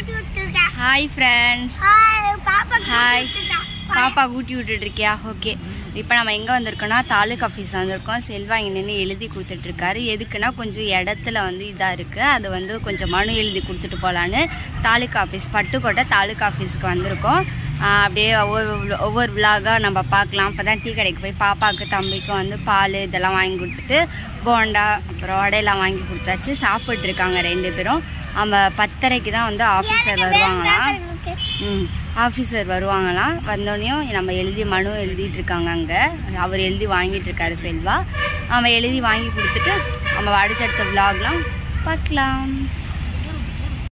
ஊட்டி விட்டுருக்கேன் hi friends hi பாப்பா hi பாப்பா ஊட்டி விட்டுட்டு இருக்கியா ஓகே இப்போ நம்ம எங்கே வந்திருக்கோம்னா தாலுக் ஆஃபீஸ் வந்திருக்கோம் செல்வா இங்கே நின்று எழுதி கொடுத்துட்ருக்காரு எதுக்குன்னா கொஞ்சம் இடத்துல வந்து இதாக இருக்குது அது வந்து கொஞ்சம் மனு எழுதி கொடுத்துட்டு போகலான்னு தாலுக் ஆஃபீஸ் பட்டுக்கோட்டை தாலுக் ஆஃபீஸுக்கு வந்திருக்கோம் ஆஹ் அப்படியே ஒவ்வொரு ஒவ்வொரு விலாகாக நம்ம பார்க்கலாம் அப்போ தான் டீ கடைக்கு போய் பாப்பாவுக்கு தம்பிக்கும் வந்து பால் இதெல்லாம் வாங்கி கொடுத்துட்டு போண்டா அப்புறம் வடையெல்லாம் வாங்கி கொடுத்தாச்சு சாப்பிட்டு இருக்காங்க ரெண்டு பேரும் நம்ம பத்தரைக்கு தான் வந்து ஆஃபீஸர் வருவாங்களாம் ம் ஆஃபீஸர் வருவாங்களாம் வந்தோடனையும் நம்ம எழுதி மனு எழுதிட்டு இருக்காங்க அங்கே அவர் எழுதி வாங்கிட்டு இருக்காரு செல்வா நம்ம எழுதி வாங்கி கொடுத்துட்டு நம்ம அடுத்தடுத்த விலாக்லாம் பார்க்கலாம்